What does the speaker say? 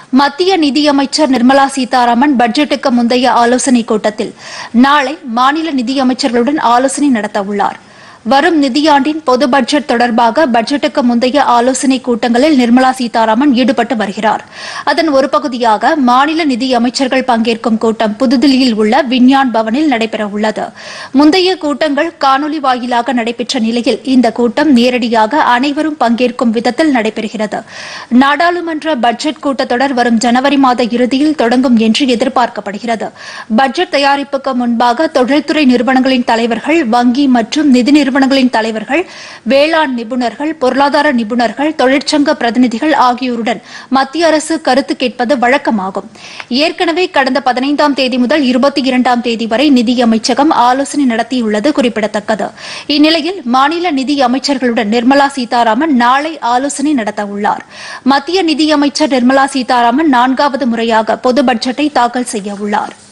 மத்திய நிதியமைச்சர் நிர்மலா சீதாராமன் பட்ஜெட்டுக்கு முந்தைய ஆலோசனைக் கூட்டத்தில் நாளை மாநில நிதியமைச்சர்களுடன் ஆலோசனை நடத்தவுள்ளார் வரும் நிதியாண்டின் பொது பட்ஜெட் தொடர்பாக பட்ஜெட்டுக்கு முந்தைய ஆலோசனைக் கூட்டங்களில் நிர்மலா சீதாராமன் ஈடுபட்டு வருகிறார் அதன் ஒரு பகுதியாக மாநில நிதி அமைச்சர்கள் பங்கேற்கும் கூட்டம் புதுதில்லியில் உள்ள விஞ்ஞான் பவனில் நடைபெறவுள்ளது முந்தைய கூட்டங்கள் காணொலி வாயிலாக நடைபெற்ற நிலையில் இந்த கூட்டம் நேரடியாக அனைவரும் பங்கேற்கும் விதத்தில் நடைபெறுகிறது நாடாளுமன்ற பட்ஜெட் கூட்டத்தொடர் வரும் ஜனவரி மாத இறுதியில் தொடங்கும் என்று எதிர்பார்க்கப்படுகிறது பட்ஜெட் தயாரிப்புக்கு முன்பாக தொழில்துறை நிறுவனங்களின் தலைவர்கள் வங்கி மற்றும் நிதி நிறுவனங்களின் தலைவர்கள் வேளாண் நிபுணர்கள் பொருளாதார நிபுணர்கள் தொழிற்சங்க பிரதிநிதிகள் ஆகியோருடன் மத்திய அரசு கருத்து கேட்பது வழக்கமாகும் ஏற்கனவே கடந்த பதினைந்தாம் தேதி முதல் இருபத்தி இரண்டாம் தேதி வரை நிதியமைச்சகம் ஆலோசனை நடத்தியுள்ளது குறிப்பிடத்தக்கது இந்நிலையில் மாநில நிதி அமைச்சர்களுடன் நிர்மலா சீதாராமன் நாளை ஆலோசனை நடத்தவுள்ளார் மத்திய நிதியமைச்சர் நிர்மலா சீதாராமன் நான்காவது முறையாக பொது பட்ஜெட்டை தாக்கல் செய்யவுள்ளாா்